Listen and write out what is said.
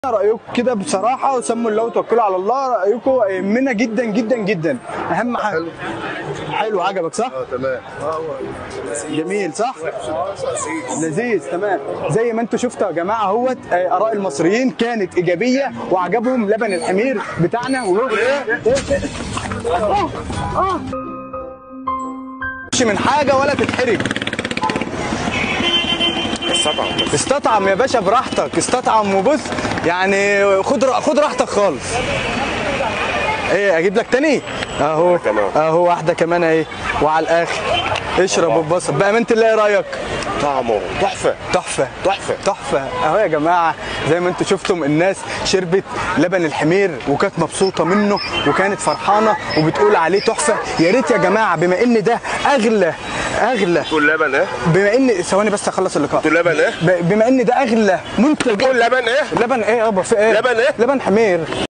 رايكم كده بصراحه وسموا الله وتوكلوا على الله رايكم يهمنا جدا جدا جدا اهم حاجه حلو. حلو عجبك صح اه تمام جميل صح لذيذ تمام زي ما انتم شفتوا يا جماعه اهوت آه، اراء المصريين كانت ايجابيه وعجبهم لبن الحمير بتاعنا و... آه، آه. مش من حاجه ولا تتحرج استطعم استطعم يا باشا براحتك استطعم وبص يعني خد خد راحتك خالص ايه اجيب لك تاني اهو كمان. اهو واحده كمان اهي وعلى الاخر اشرب واتبسط بامانه الله ايه رايك طعمه تحفه تحفه تحفه تحفه اهو يا جماعه زي ما انتم شفتم الناس شربت لبن الحمير وكانت مبسوطه منه وكانت فرحانه وبتقول عليه تحفه يا ريت يا جماعه بما ان ده اغلى اغلى تقول لبن ايه بما ان ثواني بس اخلص اللقاء تقول لبن ايه ب- بما ان ده اغلى منتج تقول لبن ايه لبن ايه يابا في ايه لبن إيه؟ لبن حمير